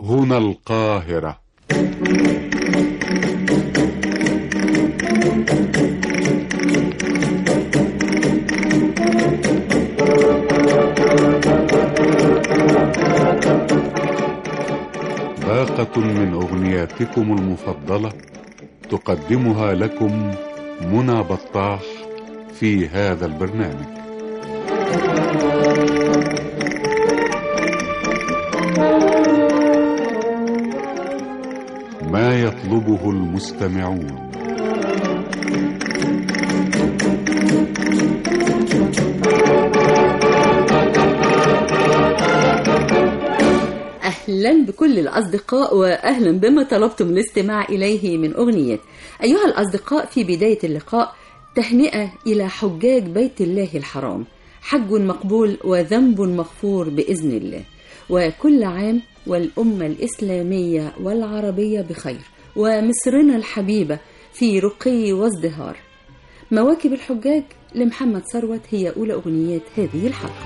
هنا القاهرة باقة من أغنياتكم المفضلة تقدمها لكم منى بطاح في هذا البرنامج ما يطلبه المستمعون أهلا بكل الأصدقاء وأهلا بما طلبتم الاستماع إليه من أغنية أيها الأصدقاء في بداية اللقاء تهنئة إلى حجاج بيت الله الحرام حج مقبول وذنب مغفور بإذن الله وكل عام والأمة الإسلامية والعربية بخير ومصرنا الحبيبة في رقي وازدهار مواكب الحجاج لمحمد ثروت هي أولى أغنيات هذه الحلقة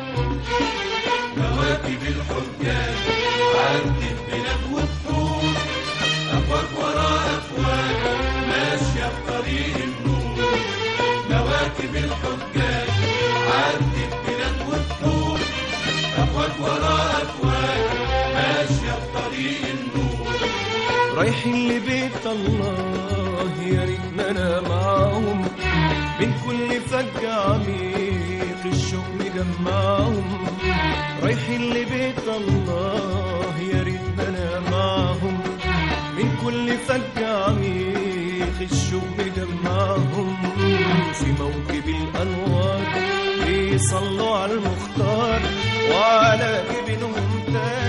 مواكب الحجاج عدت بلاد وبطول أفواج وراء أفواج ماشية بطريق النور مواكب الحجاج عدت بلاد وبطول أفواج وراء أفواج ماشية بطريق النور رايحين لبيت الله يا ريتنا انا معاهم من كل فج عميق الشوق مجمعهم رايحين لبيت الله يا ريتنا انا معاهم من كل فج عميق الشوق مجمعهم في موكب الانوار بيصلوا على المختار وعلى جبينهم تاج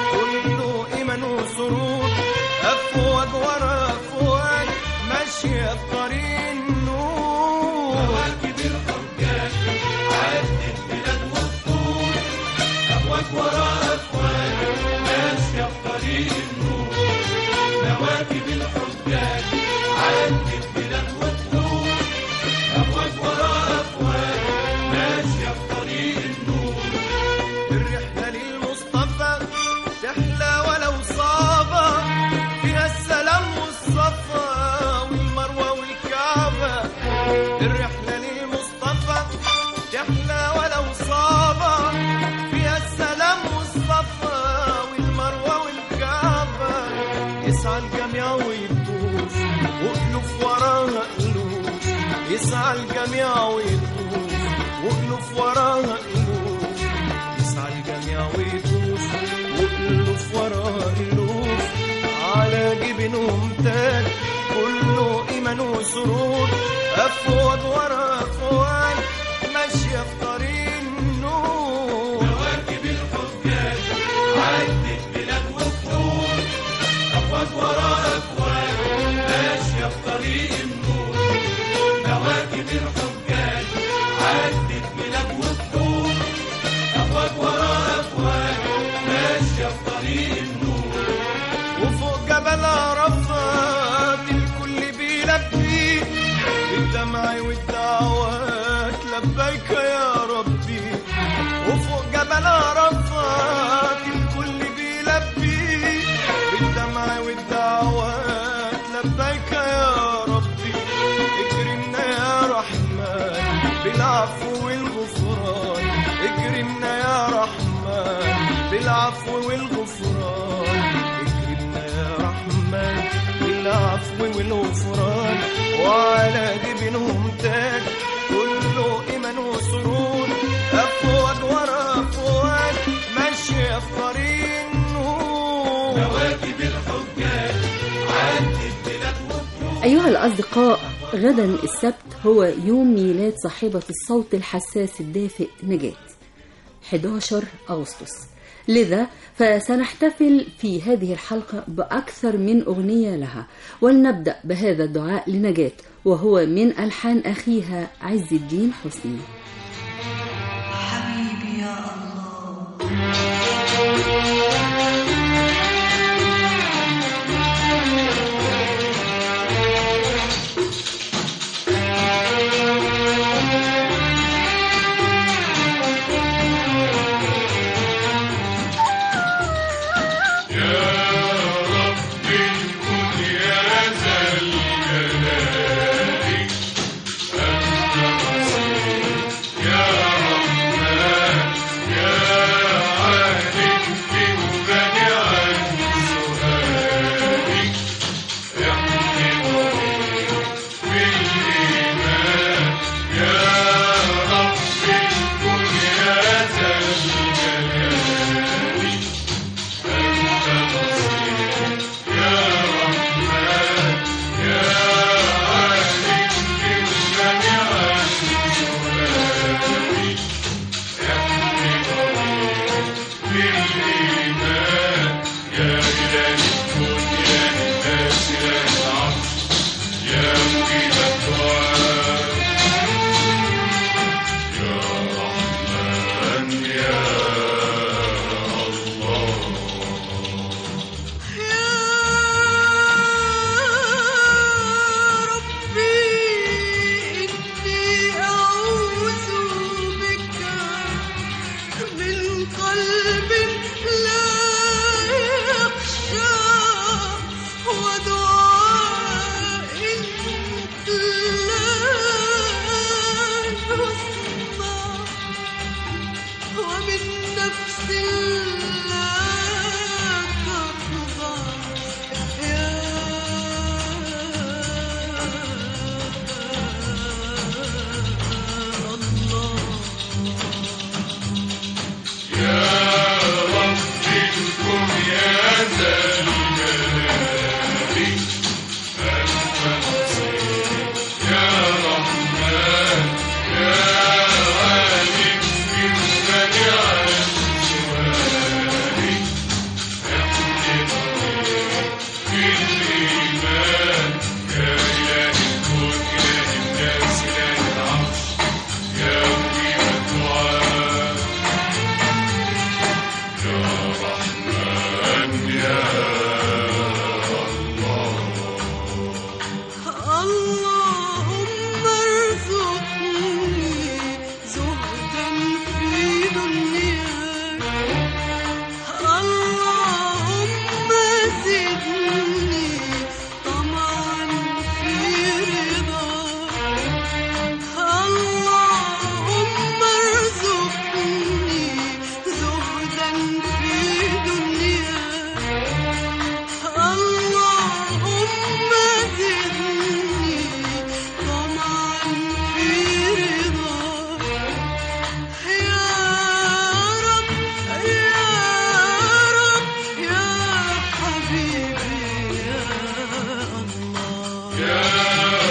كله ايمان وسرور افواج ورا افواج ماشيه في طريق النور مواكب الحجاج عدت بلاد وبطول أفواج وراء أفواج ماشية بطريق النور مواكب الحجاج عدت بلاد وبطول أفواج وراء أفواج ماشية بطريق النور الرحله للمصطفى تحلى ولو صعبه فيها السلام والصفا والمروه والكعبه الرحله للمصطفى تحلى ولو صعبه فيها السلام والصفا والمروه والكعبه يسعى الجميع ويطوف وألوف وراها ألوف يسعى الجميع ويطوف وألوف وراها ألوف يسعى الجميع ويطوف وألوف وراها ألوف على جبينهم تاج كله إيمان وسرور أفواج ورا أفواج ماشية في طريق النور مواكب الحجاج عدت بلاد وبطول أفواج وراء أفواج ماشية بطريق النور مواكب الحجاج عدت بلاد وبطول أفواج وراء أفواج ماشية بطريق النور وفوق جبل عرفات الكل بيلبي بالدمع والدعوات لبيك يا ربي وفوق جبل عرفات الكل بيلبي بالدمع والدعوات لبيك يا ربي اكرمنا يا رحمن بالعفو والغفران اكرمنا يا رحمن بالعفو والغفران اكرمنا يا رحمن بالعفو والغفران وعلى جبينهم تاج كله ايمان وسرور افواج ورا افواج ماشيه في طريق النور مواكب الحجاج عدت بلاد وبطول أيها الأصدقاء غدا السبت هو يوم ميلاد صاحبة الصوت الحساس الدافئ نجاة 11 أغسطس لذا فسنحتفل في هذه الحلقة بأكثر من أغنية لها ولنبدأ بهذا الدعاء لنجاة وهو من ألحان أخيها عز الدين حسني حبيبي يا الله يا اللهم ارزقني زهدا في دنياك اللهم زدني طمعا في رضاك اللهم ارزقني زهدا في دنياك اللهم زدني طمعا في رضاك يا رب يا رب يا حبيبي يا الله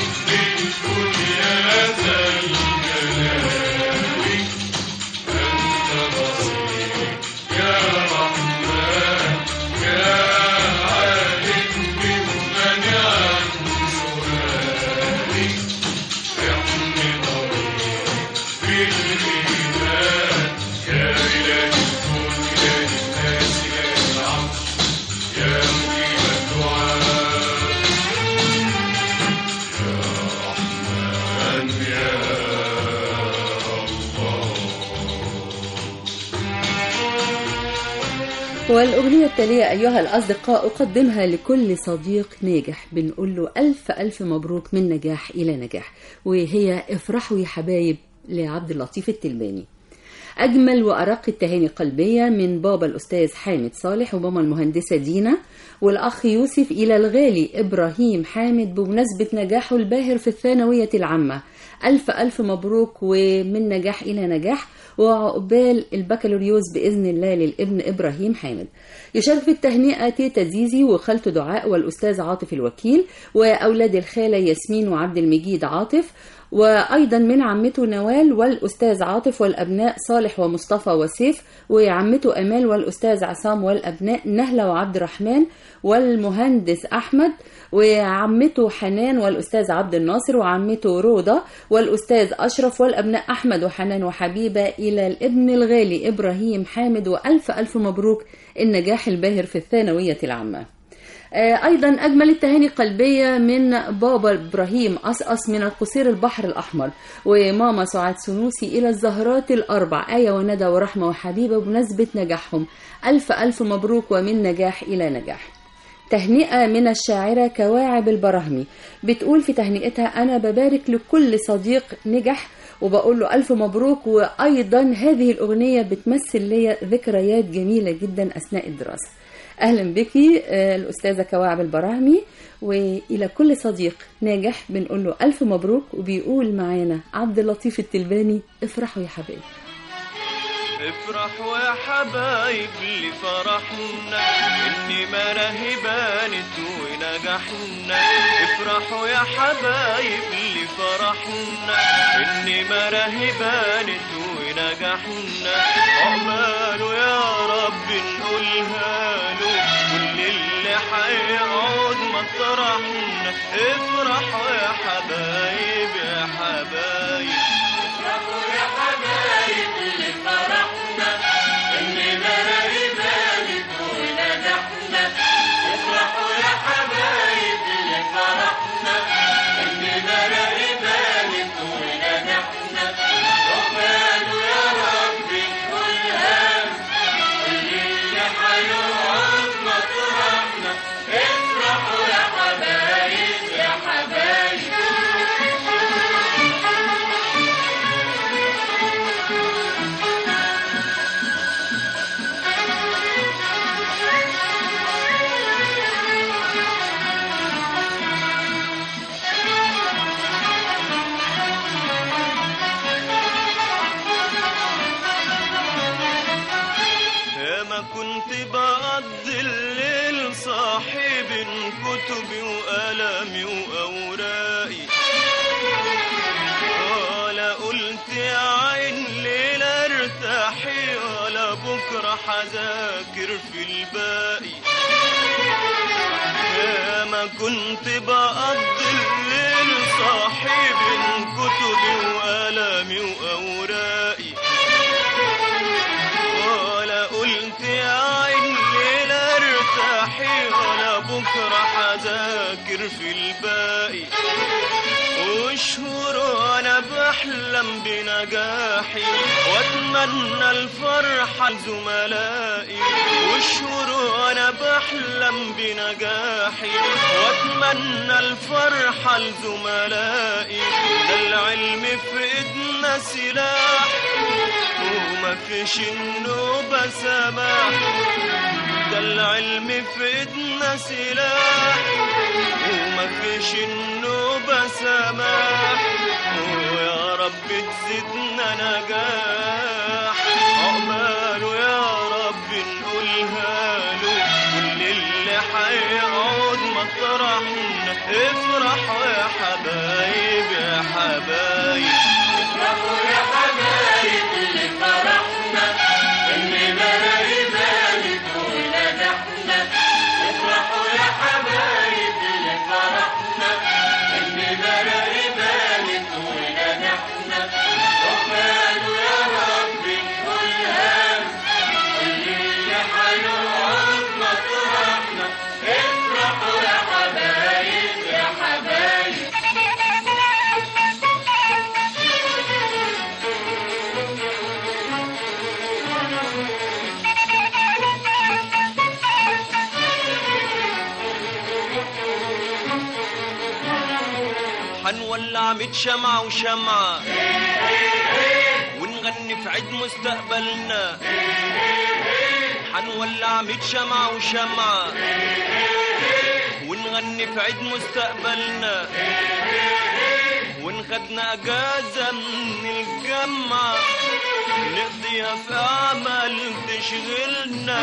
والأغنية التالية أيها الأصدقاء أقدمها لكل صديق ناجح بنقول له ألف ألف مبروك من نجاح إلى نجاح وهي افرحوا يا حبايب لعبد اللطيف التلباني أجمل وأرق التهاني قلبية من بابا الأستاذ حامد صالح وماما المهندسة دينا والأخ يوسف إلى الغالي إبراهيم حامد بمناسبة نجاحه الباهر في الثانوية العامة ألف ألف مبروك ومن نجاح إلى نجاح وعقبال البكالوريوس بإذن الله للابن إبراهيم حامد يشارك في التهنئة تيتا زيزي وخالته دعاء والأستاذ عاطف الوكيل وأولاد الخالة ياسمين وعبد المجيد عاطف وأيضا من عمته نوال والأستاذ عاطف والأبناء صالح ومصطفى وسيف وعمته أمال والأستاذ عصام والأبناء نهلة وعبد الرحمن والمهندس أحمد وعمته حنان والأستاذ عبد الناصر وعمته روضة والأستاذ أشرف والأبناء أحمد وحنان وحبيبة إلى الابن الغالي إبراهيم حامد وألف ألف مبروك النجاح الباهر في الثانوية العامة آه، أيضا أجمل التهاني قلبية من بابا إبراهيم أسأس من القصير البحر الأحمر وماما سعاد سنوسي إلى الزهرات الأربع آية وندى ورحمة وحبيبة بمناسبة نجاحهم ألف ألف مبروك ومن نجاح إلى نجاح تهنئة من الشاعرة كواعب البراهمي بتقول في تهنئتها أنا ببارك لكل صديق نجح وبقول له ألف مبروك وأيضا هذه الأغنية بتمثل لي ذكريات جميلة جدا أثناء الدراسة أهلا بك آه، الأستاذة كواعب البراهمي وإلى كل صديق ناجح بنقول له ألف مبروك وبيقول معانا عبد اللطيف التلباني افرحوا يا حبايبي افرحوا يا حبايب لفرحنا اني مناهي بانت ونجحنا افرحوا يا حبايب لفرحنا اني مناهي بانت ونجحنا عقباله يا رب نقولها له كل اللي هيقعد مطرحنا افرحوا يا حبايب يا حبايب صاحب كتبي وقلمي وأوراقي ولا قلت يا عين ليلة ارتاحي ولا بكرة حذاكر في الباقي يا ما كنت بقضي الليل صاحب كتبي وقلمي وأوراقي ولا قلت يا عين ليلة ارتاحي ولا بكرة حذاكر في الباقي وشهور وانا بحلم بنجاحي واتمنى الفرحة لزملائي وشهور وانا بحلم بنجاحي واتمنى الفرحة لزملائي ده العلم في ايدنا سلاح وما فيش النوبة سماح ده العلم في ايدنا سلاح وما فيش النوبة سماح ويا رب تزيدنا نجاح عقباله يا رب نقولها له كل اللي هيقعد مطرحنا افرحوا يا حبايب يا حبايب افرحوا يا حبايب اللي فرحنا اننا رايبانك ونجحنا افرحوا يا حبايب اللي فرحنا اننا رايبانك ونجحنا عقباله يا رب نقولها له كل اللي هيقعد مطرحنا افرحوا يا حبايب يا حبايب حنولع ميت شمعة وشمعة ونغني في عيد مستقبلنا حنولع ميت شمعة وشمعة ونغني في عيد مستقبلنا ونخدنا أجازة من الجامعة نقضيها في أعمال تشغلنا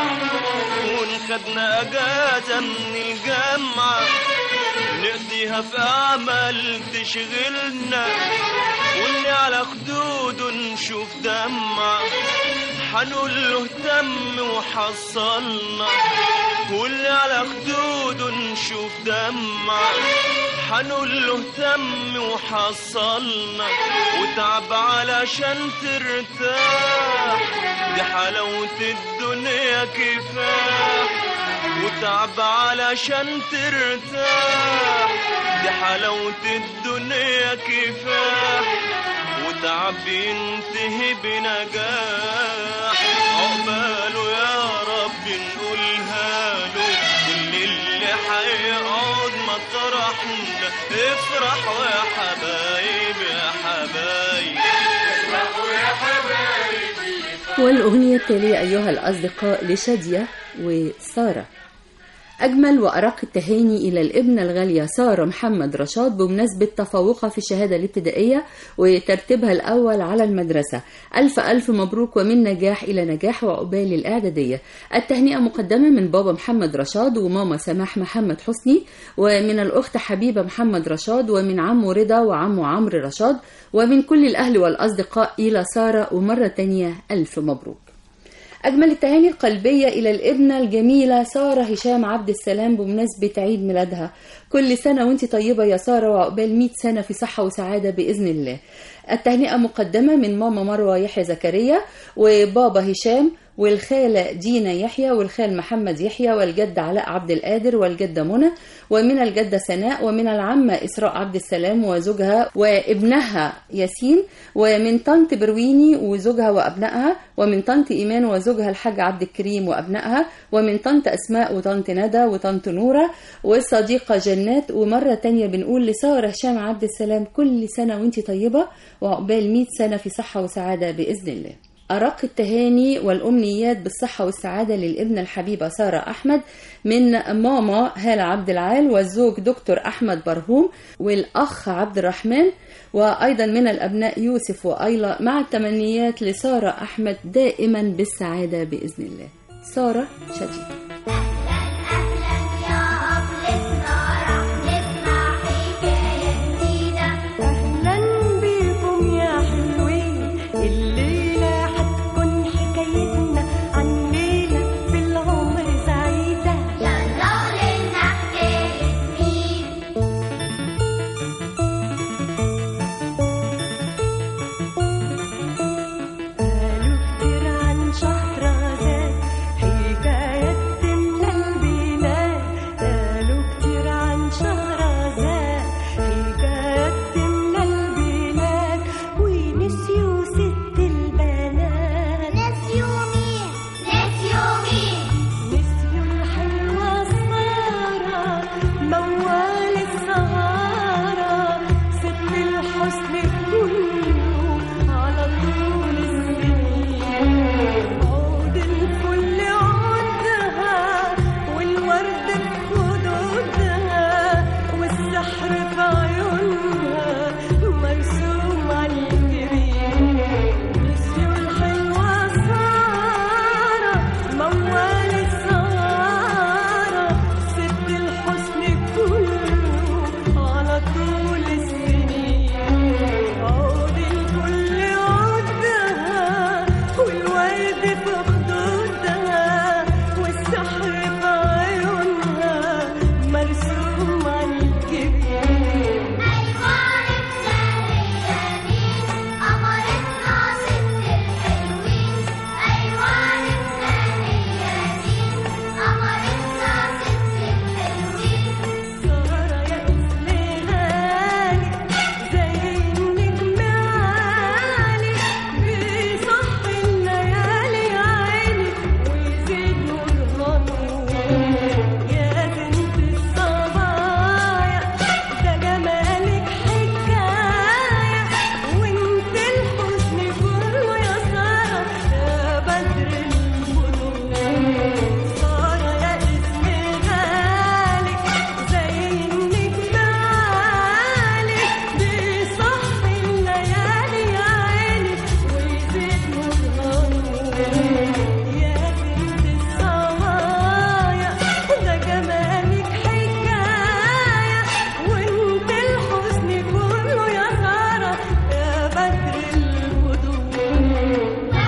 ونخدنا أجازة من الجامعة نقضيها في أعمال تشغلنا واللي على خدوده نشوف دمع حنقول له تم وحصلنا واللي على خدوده نشوف دمع حنقول له تم وحصلنا وتعب علشان ترتاح دي حلاوة الدنيا كفاح وتعب علشان ترتاح دي حلاوة الدنيا كفاح وتعب ينتهي بنجاح عقباله يا رب نقولها له كل اللي هيقعد مطرحنا افرحوا يا حبايب يا حبايب افرحوا يا حبايب والأغنية التالية أيها الأصدقاء لشادية وسارة أجمل وأرق التهاني إلى الابنة الغالية سارة محمد رشاد بمناسبة تفوقها في الشهادة الابتدائية وترتيبها الأول على المدرسة ألف ألف مبروك ومن نجاح إلى نجاح وعقبال الإعدادية التهنئة مقدمة من بابا محمد رشاد وماما سماح محمد حسني ومن الأخت حبيبة محمد رشاد ومن عمو رضا وعمو عمرو رشاد ومن كل الأهل والأصدقاء إلى سارة ومرة تانية ألف مبروك أجمل التهاني القلبية إلى الابنة الجميلة سارة هشام عبد السلام بمناسبة عيد ميلادها كل سنة وانت طيبة يا سارة وعقبال 100 سنة في صحة وسعادة بإذن الله التهنئة مقدمة من ماما مروة يحيى زكريا وبابا هشام والخالة دينا يحيى والخال محمد يحيى والجد علاء عبد القادر والجدة منى ومن الجدة سناء ومن العمة إسراء عبد السلام وزوجها وابنها ياسين ومن طنط برويني وزوجها وأبنائها ومن طنط إيمان وزوجها الحاج عبد الكريم وأبنائها ومن طنط أسماء وطنط ندى وطنط نورة والصديقة جنات ومرة تانية بنقول لسارة هشام عبد السلام كل سنة وانت طيبة وعقبال 100 سنة في صحة وسعادة بإذن الله أرق التهاني والأمنيات بالصحة والسعادة للابنة الحبيبة سارة أحمد من ماما هالة عبد العال والزوج دكتور أحمد برهوم والأخ عبد الرحمن وأيضا من الأبناء يوسف وأيلا مع التمنيات لسارة أحمد دائما بالسعادة بإذن الله سارة شديد أهلا يا يا بنت الصبايا ده جمالك حكاية وانت الحزن كله يا سارة يا بدر البدور سارة يا اسم غالي زي النجم عالي بيصحي الليالي يا عيني ويزيد نورها يا بنت الصبايا ده جمالك حكاية وانت الحزن كله يا سارة يا بدر البدور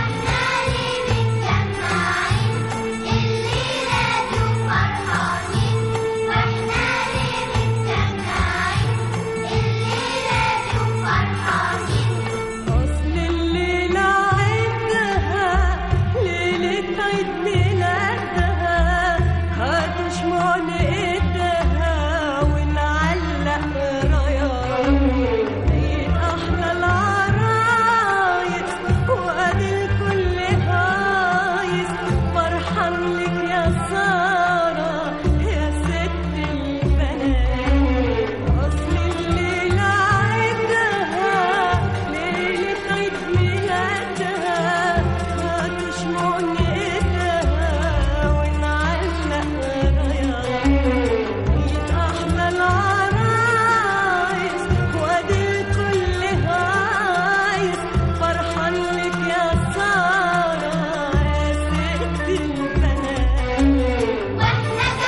أصل الليلة عيدها ليلة عيد ميلادها هاتوا شموع نقدها ونعلق رايات عيد أحلى العرايس وأدي الكل هايس فرحان لك يا سارة يا ست البنات أصل الليلة عيدها ليلة عيد ميلادها هاتوا شموع نقدها ونعلق رايات عيد أحلى العرايس وأدي الكل هايس فرحان لك يا سارة يا ست البنات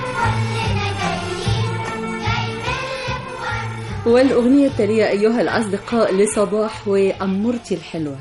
والأغنية التالية أيها الأصدقاء لصباح وأمورتي الحلوة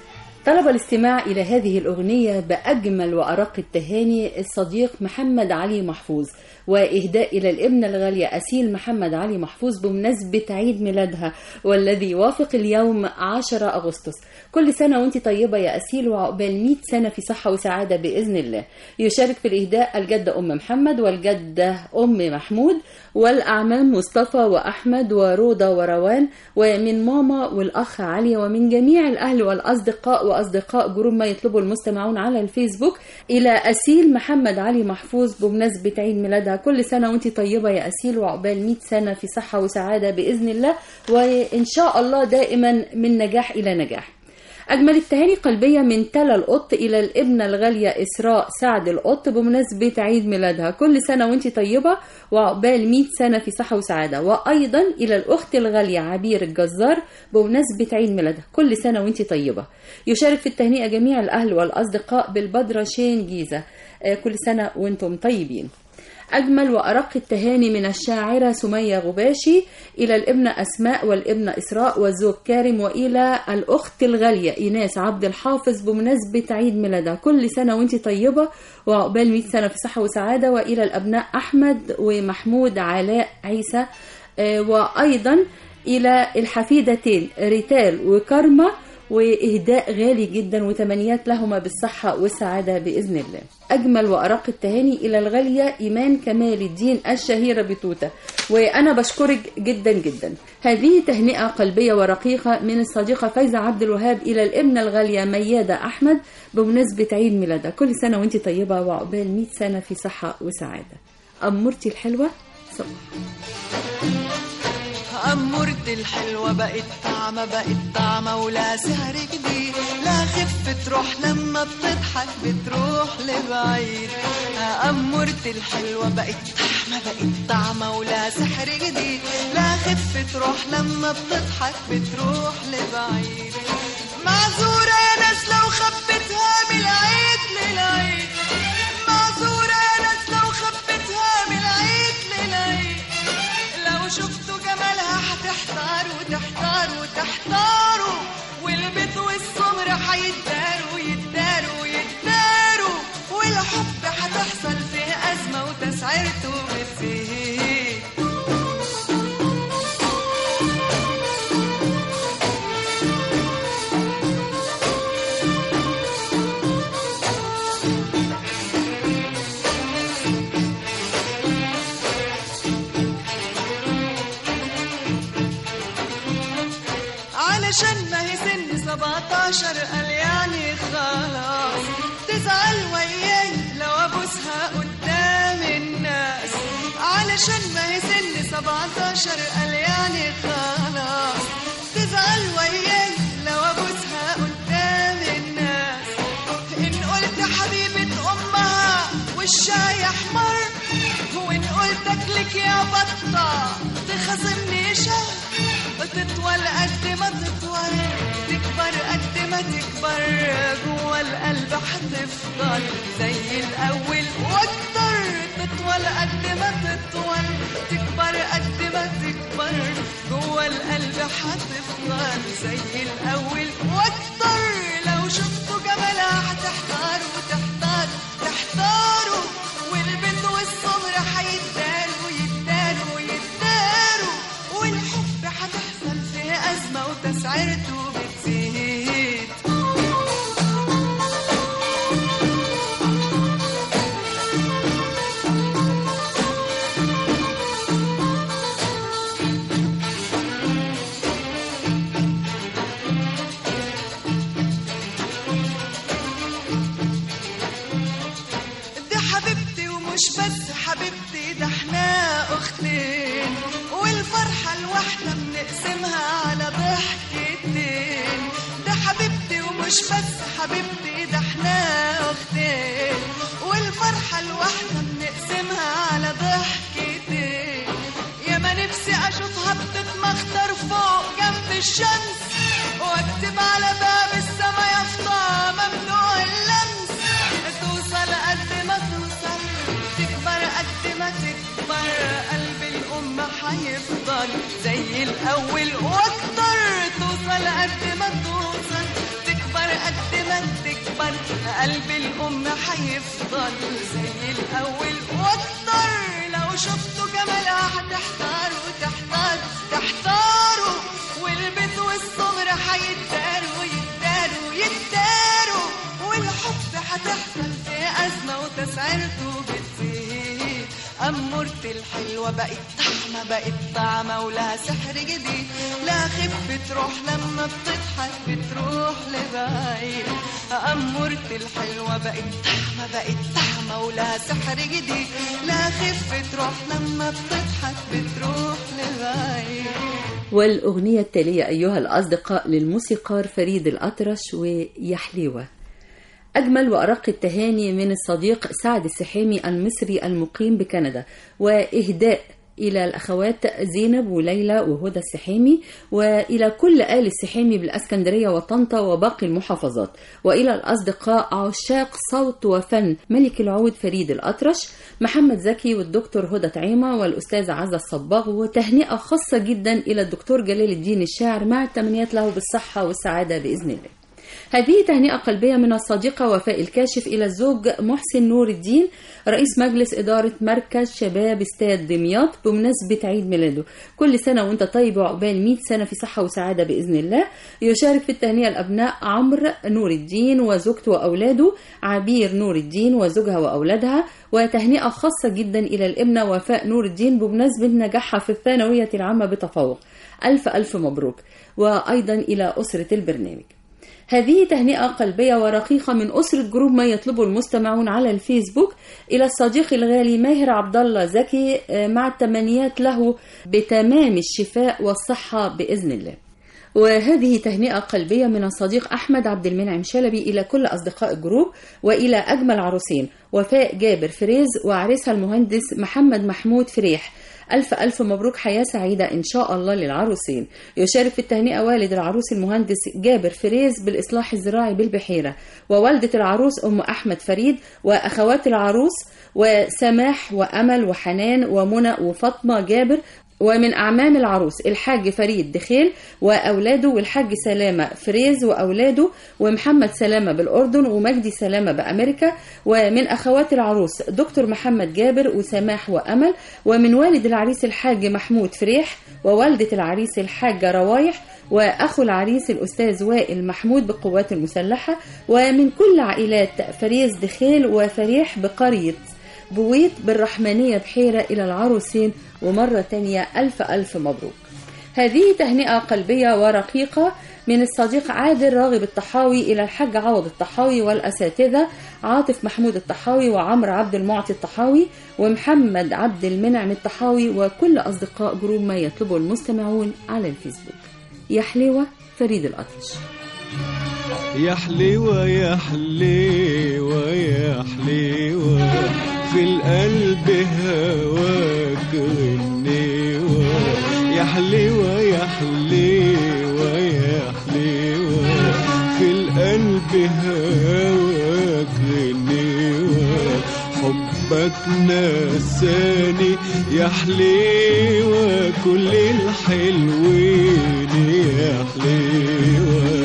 طلب الاستماع إلى هذه الأغنية بأجمل وأرق التهاني الصديق محمد علي محفوظ وإهداء إلى الابنة الغالية أسيل محمد علي محفوظ بمناسبة عيد ميلادها والذي يوافق اليوم 10 أغسطس كل سنة وانت طيبة يا أسيل وعقبال 100 سنة في صحة وسعادة بإذن الله يشارك في الإهداء الجدة أم محمد والجدة أم محمود والأعمام مصطفى وأحمد وروضة وروان ومن ماما والأخ علي ومن جميع الأهل والأصدقاء وأصدقاء جروب ما يطلبه المستمعون على الفيسبوك إلى أسيل محمد علي محفوظ بمناسبة عيد ميلادها كل سنة وانت طيبة يا أسيل وعقبال 100 سنة في صحة وسعادة بإذن الله وإن شاء الله دائما من نجاح إلى نجاح أجمل التهاني قلبية من تلا القط إلى الابنة الغالية إسراء سعد القط بمناسبة عيد ميلادها كل سنة وانت طيبة وعقبال 100 سنة في صحة وسعادة وأيضا إلى الأخت الغالية عبير الجزار بمناسبة عيد ميلادها كل سنة وانت طيبة يشارك في التهنئة جميع الأهل والأصدقاء بالبدرة شين جيزة آه، كل سنة وانتم طيبين أجمل وأرق التهاني من الشاعرة سمية غباشي إلى الابنة أسماء والابنة إسراء والزوج كارم وإلى الأخت الغالية إيناس عبد الحافظ بمناسبة عيد ميلادها كل سنة وانت طيبة وعقبال 100 سنة في صحة وسعادة وإلى الأبناء أحمد ومحمود علاء عيسى آه، وأيضا إلى الحفيدتين ريتال وكارما وإهداء غالي جدا وتمنيات لهما بالصحة والسعادة بإذن الله أجمل وأرق التهاني إلى الغالية إيمان كمال الدين الشهيرة بتوتة وأنا بشكرك جدا جدا هذه تهنئة قلبية ورقيقة من الصديقة فايزة عبد الوهاب إلى الابنة الغالية ميادة أحمد بمناسبة عيد ميلادها كل سنة وانت طيبة وعقبال 100 سنة في صحة وسعادة أمورتي الحلوة صباح أمورتي الحلوة بقت طعمة بقت طعمة ولا سهر جديد لا خف تروح لما بتضحك بتروح لبعيد أمورتي الحلوة بقت طعمة بقت طعمة ولا سحر جديد لا خف تروح لما بتضحك بتروح لبعيد معذورة يا ناس لو خبتها من العيد للعيد معذورة يا ناس لو خبتها من العيد للعيد لو شفتوا جمالها هتحتاروا وتحتاروا وتحتاروا والبيت والسمر هيتداروا يتداروا يتداروا والحب هتحصل فيه أزمة وتسعيرته بتزيد علشان ما هي سن 17 قال يعني خلاص تزعل وياي لو ابوسها قدام الناس علشان ما هي سن 17 قال يعني خلاص تزعل وياي لو ابوسها قدام الناس ان قلت حبيبة امها وشها يحمر وان قلت اكلك يا بطة تخاصمني شهر تطول قد ما تطول تكبر قد ما تكبر جوا القلب هتفضل زي الاول واكتر تطول قد ما تطول تكبر قد ما تكبر جوا القلب هتفضل زي الاول واكتر لو شفتوا جمالها هتحتاروا تحتاروا تحتاروا والبنت والصبر هيتداروا يتداروا يتداروا والحب هتحصل في أزمة وتسعيرته بتزيد دي حبيبتي ومش بس حبيبتي ده احنا اختين والفرحة الواحدة بنقسمها على ضحكتين ده حبيبتي ومش بس حبيبتي ده احنا اختين والفرحة الواحدة بنقسمها على ضحكتين يا ما نفسي اشوفها بتتمخطر فوق جنب الشمس واكتب على باب السما يافطة ممنوع اللمس توصل قد ما توصل تكبر قد ما تكبر قلب الأم هيفضل زي الأول وأكتر توصل قد ما توصل تكبر قد ما تكبر قلب الأم هيفضل زي الأول وأكتر لو شفتوا جمالها هتحتاروا تحتاروا تحتاروا والبيت والصغر هيتداروا يتداروا يتداروا والحب هتحصل في أزمة وتسعيرته بتزيد أمورتي الحلوة بقت طعمة بقت طعمة ولها سحر جديد لا خف تروح لما بتضحك بتروح لبعيد أمورتي الحلوة بقت طعمة بقت طعمة ولها سحر جديد لا خف تروح لما بتضحك بتروح لبعيد والأغنية التالية أيها الأصدقاء للموسيقار فريد الأطرش ويحليوة أجمل وأرق التهاني من الصديق سعد السحامي المصري المقيم بكندا وإهداء إلى الأخوات زينب وليلى وهدى السحامي وإلى كل آل السحامي بالأسكندرية وطنطا وباقي المحافظات وإلى الأصدقاء عشاق صوت وفن ملك العود فريد الأطرش محمد زكي والدكتور هدى طعيمة والأستاذ عزة الصباغ وتهنئة خاصة جدا إلى الدكتور جلال الدين الشاعر مع التمنيات له بالصحة والسعادة بإذن الله هذه تهنئة قلبية من الصديقة وفاء الكاشف إلى الزوج محسن نور الدين رئيس مجلس إدارة مركز شباب استاد دمياط بمناسبة عيد ميلاده كل سنة وانت طيب وعقبال 100 سنة في صحة وسعادة بإذن الله يشارك في التهنئة الأبناء عمرو نور الدين وزوجته وأولاده عبير نور الدين وزوجها وأولادها وتهنئة خاصة جدا إلى الابنة وفاء نور الدين بمناسبة نجاحها في الثانوية العامة بتفوق ألف ألف مبروك وأيضا إلى أسرة البرنامج هذه تهنئة قلبية ورقيقة من أسرة جروب ما يطلبه المستمعون على الفيسبوك إلى الصديق الغالي ماهر عبد الله زكي آه، مع التمنيات له بتمام الشفاء والصحة بإذن الله. وهذه تهنئة قلبية من الصديق أحمد عبد المنعم شلبي إلى كل أصدقاء الجروب وإلى أجمل عروسين وفاء جابر فريز وعريسها المهندس محمد محمود فريح ألف ألف مبروك حياة سعيدة إن شاء الله للعروسين يشارك في التهنئة والد العروس المهندس جابر فريز بالإصلاح الزراعي بالبحيرة ووالدة العروس أم أحمد فريد وأخوات العروس وسماح وأمل وحنان ومنى وفاطمة جابر ومن أعمام العروس الحاج فريد دخيل وأولاده والحاج سلامة فريز وأولاده ومحمد سلامة بالأردن ومجدي سلامة بأمريكا ومن أخوات العروس دكتور محمد جابر وسماح وأمل ومن والد العريس الحاج محمود فريح ووالدة العريس الحاجة روايح وأخو العريس الأستاذ وائل محمود بالقوات المسلحة ومن كل عائلات فريز دخيل وفريح بقرية بويت بالرحمنية بحيرة إلى العروسين ومرة تانية ألف ألف مبروك هذه تهنئة قلبية ورقيقة من الصديق عادل راغب الطحاوي إلى الحاج عوض الطحاوي والأساتذة عاطف محمود الطحاوي وعمرو عبد المعطي الطحاوي ومحمد عبد المنعم الطحاوي وكل أصدقاء جروب ما يطلبه المستمعون على الفيسبوك يا حليوة فريد الأطرش يا حليوة يا حليوة يا حليوة في القلب هواك غنيوة يا حليوة يا حليوة يا حليوة في القلب هواك غنيوة حبك نساني يا حليوة كل الحلوين يا حليوة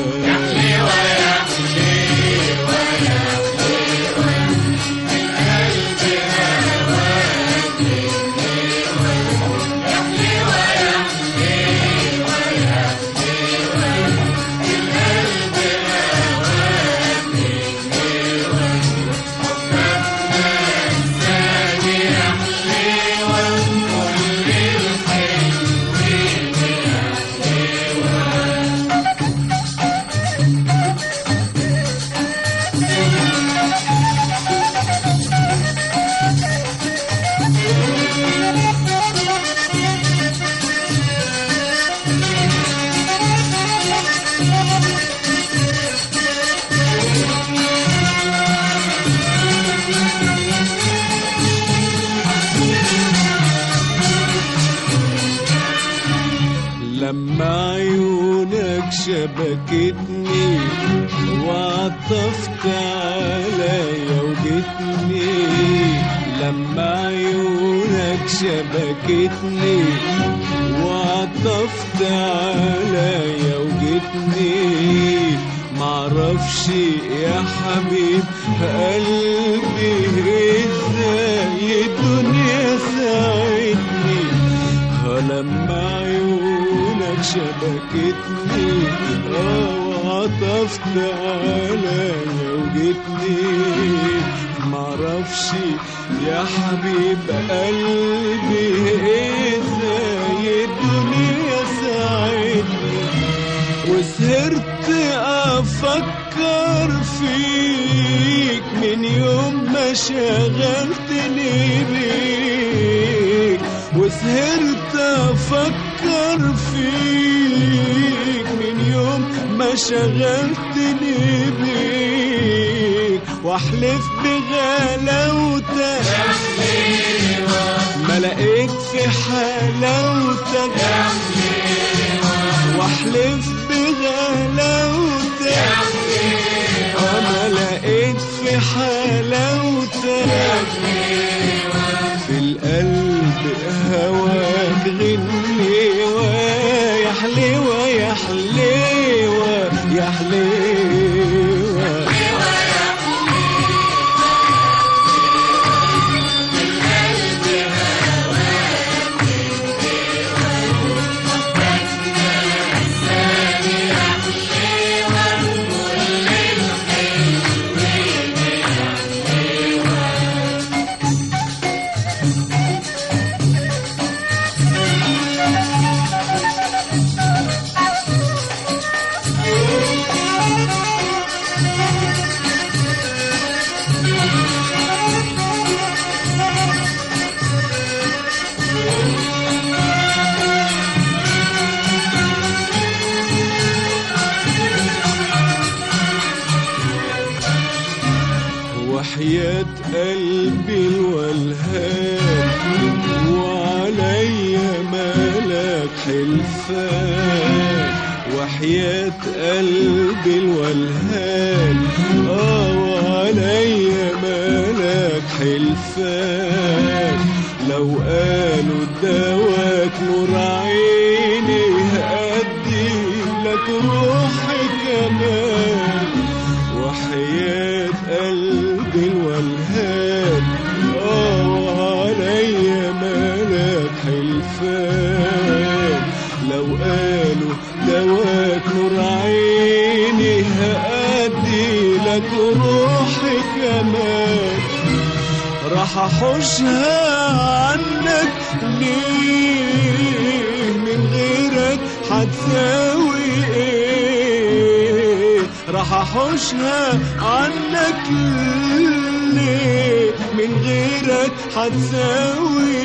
لما عيونك شبكتني وعطفت عليا وجتني لما عيونك شبكتني وعطفت عليا وجتني معرفش يا حبيب قلبي ازاي الدنيا ساعدني ها لما عيونك شبكتني اه وعطفت عليا وجتني معرفش يا حبيب قلبي ازاي الدنيا ساعدني وسهرت افكر فيك من يوم ما شغلتني بيك وسهرت افكر فيك من يوم ما شغلتني بيك واحلف بغلاوتك ما لقيت في حلاوتك واحلف بغلاوتك انا لقيت في حلاوتك في القلب هواك غنيوة يا حليوة يا حليوة يا حليوة وحياة قلبي الولهان وعليا مالك حلفان وحياة قلبي الولهان اه وعليا مالك حلفان لو قالوا دواك نور عيني هأدي لك روحي كمان وحياة قلبي الولهان اه وعليا مالك حلفان لو قالوا دواك نور عيني هأدي لك روحي كمان راح احوشها عنك ليه من غيرك هتساوي ايه راح احوشها عنك ليه من غيرك هتساوي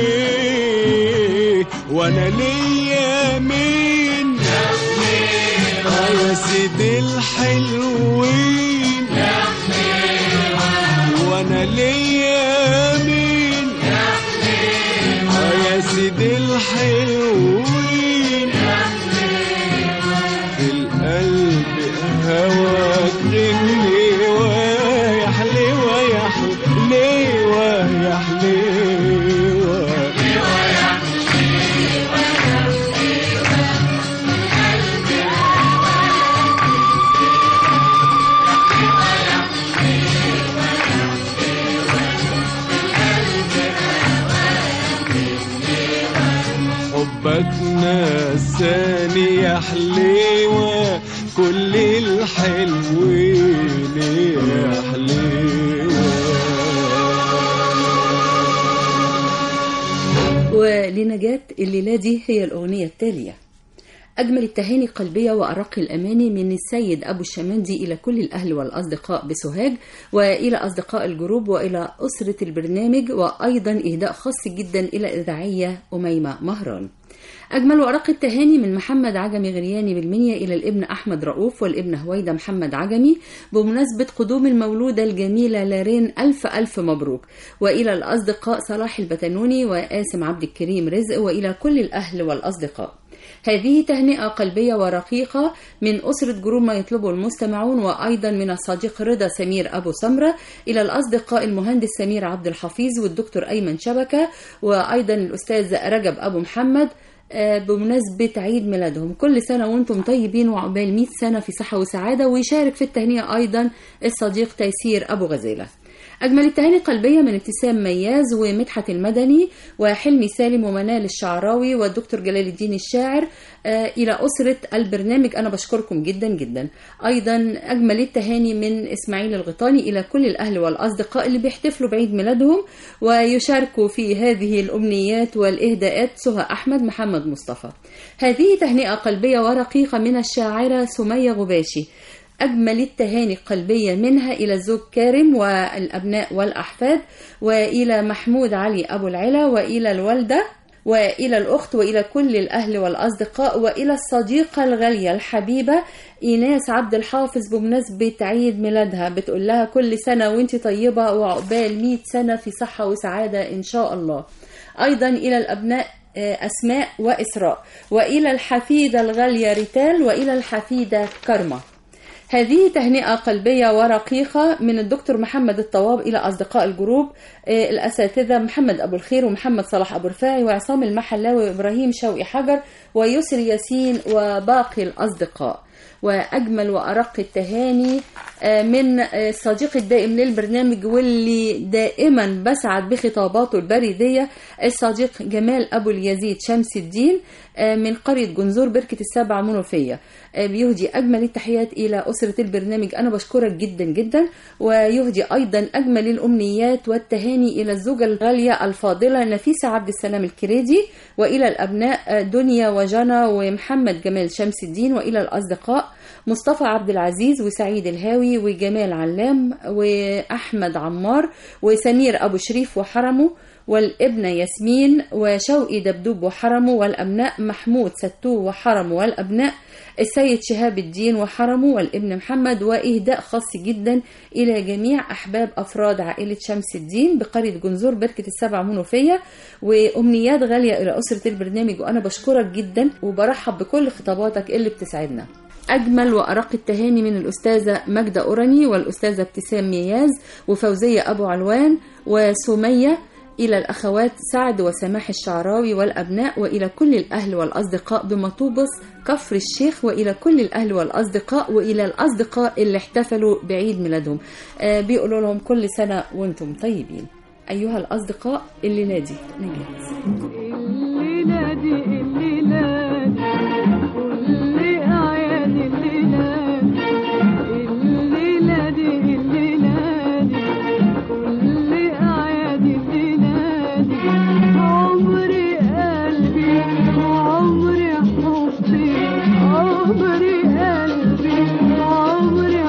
ايه وانا ليا مين آه يا سيدي الحلوين وانا ليا مين آه يا سيدي الحلوين في القلب هواك غني ويحلي ويحلي ويحلي حبك نساني يا حليوة كل الحلوين يا حليوة ولنجاة الليلة دي هي الأغنية التالية أجمل التهاني قلبية وأرق الأماني من السيد أبو الشمندي إلى كل الأهل والأصدقاء بسوهاج وإلى أصدقاء الجروب وإلى أسرة البرنامج وأيضا إهداء خاص جدا إلى إذاعية أميمة مهران أجمل وأرق التهاني من محمد عجمي غرياني بالمنيا إلى الابن أحمد رؤوف والابن هويدا محمد عجمي بمناسبة قدوم المولودة الجميلة لارين ألف ألف مبروك وإلى الأصدقاء صلاح البتنوني وقاسم عبد الكريم رزق وإلى كل الأهل والأصدقاء هذه تهنئة قلبية ورقيقة من أسرة جروب ما يطلبه المستمعون وأيضا من الصديق رضا سمير أبو سمرة إلى الأصدقاء المهندس سمير عبد الحفيظ والدكتور أيمن شبكة وأيضا الأستاذ رجب أبو محمد آه، بمناسبة عيد ميلادهم كل سنة وانتم طيبين وعقبال 100 سنة في صحة وسعادة ويشارك في التهنئة أيضا الصديق تيسير أبو غزالة أجمل التهاني قلبية من ابتسام مياز ومدحت المدني وحلمي سالم ومنال الشعراوي والدكتور جلال الدين الشاعر آه، إلى أسرة البرنامج أنا بشكركم جدا جدا أيضا أجمل التهاني من إسماعيل الغيطاني إلى كل الأهل والأصدقاء اللي بيحتفلوا بعيد ميلادهم ويشاركوا في هذه الأمنيات والإهداءات سهى أحمد محمد مصطفى هذه تهنئة قلبية ورقيقة من الشاعرة سمية غباشي أجمل التهاني القلبية منها إلى الزوج كارم والأبناء والأحفاد وإلى محمود علي أبو العلا وإلى الوالدة وإلى الأخت وإلى كل الأهل والأصدقاء وإلى الصديقة الغالية الحبيبة إيناس عبد الحافظ بمناسبة عيد ميلادها بتقول لها كل سنة وانت طيبة وعقبال 100 سنة في صحة وسعادة إن شاء الله أيضا إلى الأبناء آه، أسماء وإسراء وإلى الحفيدة الغالية ريتال وإلى الحفيدة كرمة هذه تهنئة قلبية ورقيقة من الدكتور محمد الطواب إلى أصدقاء الجروب آه، الأساتذة محمد أبو الخير ومحمد صلاح أبو رفاعي وعصام المحلاوي وإبراهيم شوقي حجر ويسري ياسين وباقي الأصدقاء وأجمل وأرق التهاني آه، من آه، الصديق الدائم للبرنامج واللي دائما بسعد بخطاباته البريدية الصديق جمال أبو اليزيد شمس الدين آه، من قرية جنزور بركة السبع منوفية آه، بيهدي أجمل التحيات إلى أسرة البرنامج أنا بشكرك جدا جدا ويهدي أيضا أجمل الأمنيات والتهاني إلى الزوجة الغالية الفاضلة نفيسة عبد السلام الكريدي وإلى الأبناء آه، دنيا وجنى ومحمد جمال شمس الدين وإلى الأصدقاء مصطفى عبد العزيز وسعيد الهاوي وجمال علام وأحمد عمار وسمير أبو شريف وحرمه والابنة ياسمين وشوقي دبدوب وحرمه والأبناء محمود ستو وحرمه والأبناء السيد شهاب الدين وحرمه والابن محمد وإهداء خاص جدا إلى جميع أحباب أفراد عائلة شمس الدين بقرية جنزور بركة السبع منوفية وأمنيات غالية إلى أسرة البرنامج وأنا بشكرك جدا وبرحب بكل خطاباتك اللي بتسعدنا أجمل وأرق التهاني من الأستاذة ماجدة أوراني والأستاذة ابتسام مياز وفوزية أبو علوان وسمية إلى الأخوات سعد وسماح الشعراوي والأبناء وإلى كل الأهل والأصدقاء بمطوبس كفر الشيخ وإلى كل الأهل والأصدقاء وإلى الأصدقاء اللي احتفلوا بعيد ميلادهم آه بيقولوا لهم كل سنة وانتم طيبين أيها الأصدقاء اللي نادي نجاة اللي نادي اللي نادي كل أعياد اللي نادي اللي نادي اللي نادي كل أعياد اللي نادي عمري قلبي وعمري حبي عمري قلبي وعمري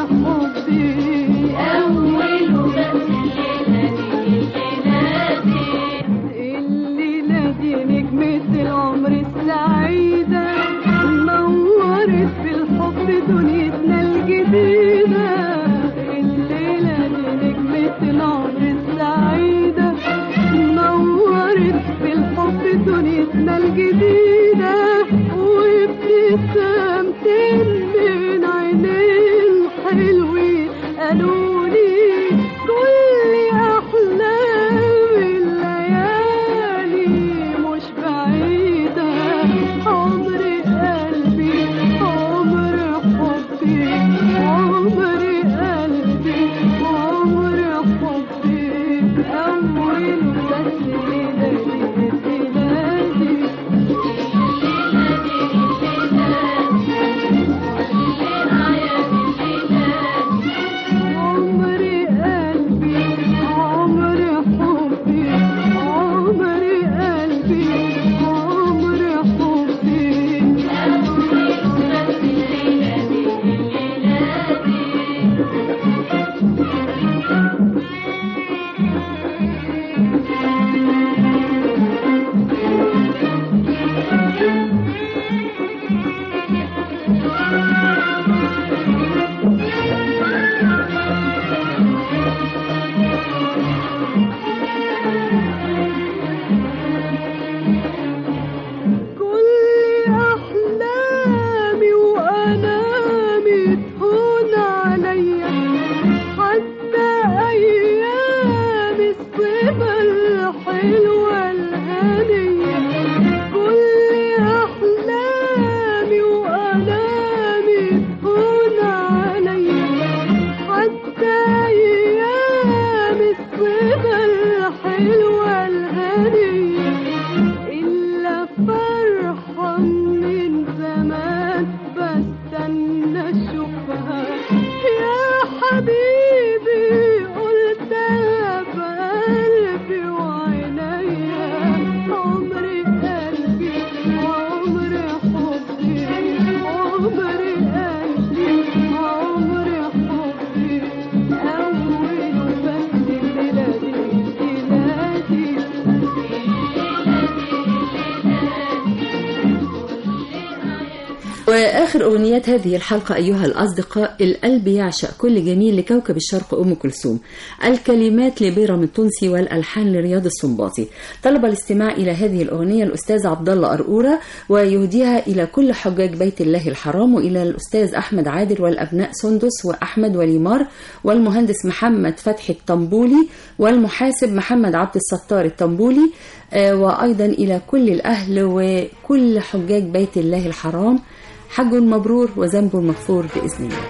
وآخر أغنيات هذه الحلقة أيها الأصدقاء القلب يعشق كل جميل لكوكب الشرق أم كلثوم الكلمات لبيرم التونسي والألحان لرياض السنباطي طلب الاستماع إلى هذه الأغنية الأستاذ عبد الله أرقورة ويهديها إلى كل حجاج بيت الله الحرام وإلى الأستاذ أحمد عادل والأبناء سندس وأحمد وليمار والمهندس محمد فتحي الطنبولي والمحاسب محمد عبد الستار الطنبولي آه، وأيضا إلى كل الأهل وكل حجاج بيت الله الحرام حج مبرور وذنب مغفور بإذن الله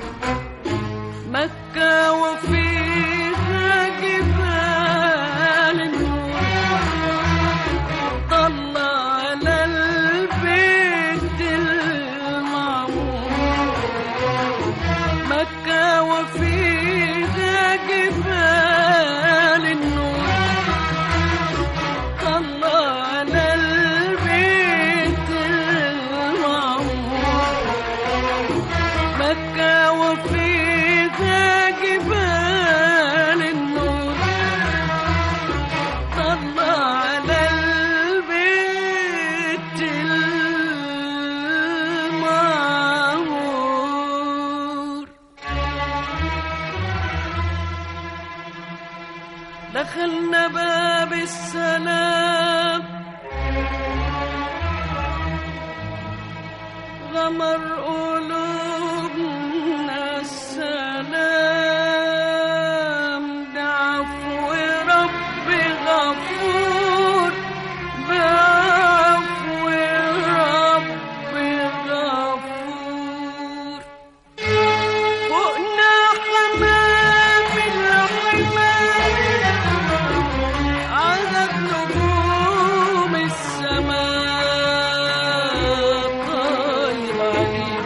مكة وفيها جبال النور طلع على البيت المعمور مكة وفيها جبال النور طلع على البيت المعمور مكة وفيها جبال النور طلع على البيت المعمور دخلنا باب السلام غمر قلوبنا السلام بعفو ربي غفور بعفو ربي غفور فوقنا حمام الحمام عدد نجوم السماء طاير عليه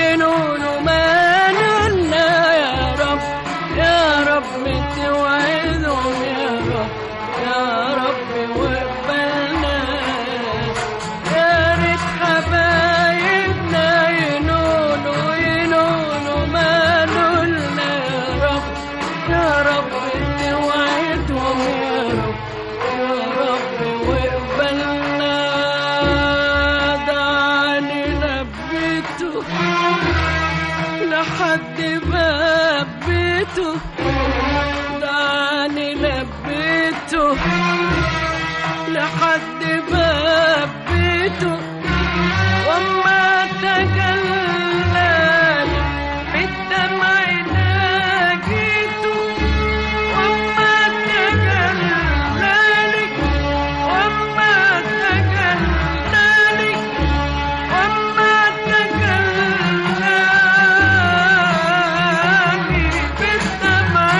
ينون ما نلنا يا رب يا رب توعدهم يا رب يا رب واقبلنا يا ريت حبايبنا ينونوا ينونوا ما نلنا يا رب يا رب توعدهم يا رب يا رب واقبلنا دعني لبيته لحد باب بيته دعني لبيته لحد باب بيته وما تجلاني بالدمع ناجيته وما تجلاني وما تجلاني وما تجلاني بالدمع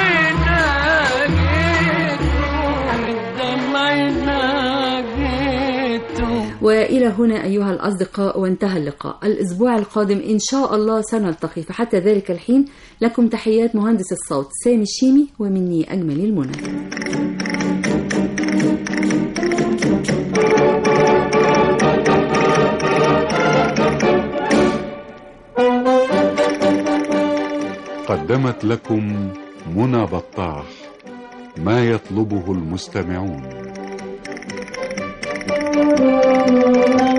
ناجيته بالدمع ناجيته وإلى هنا أيها الأصدقاء وانتهى اللقاء الأسبوع القادم إن شاء الله سنلتقي فحتى ذلك الحين لكم تحيات مهندس الصوت سامي الشيمي ومني أجمل المنى قدمت لكم منى بطاح ما يطلبه المستمعون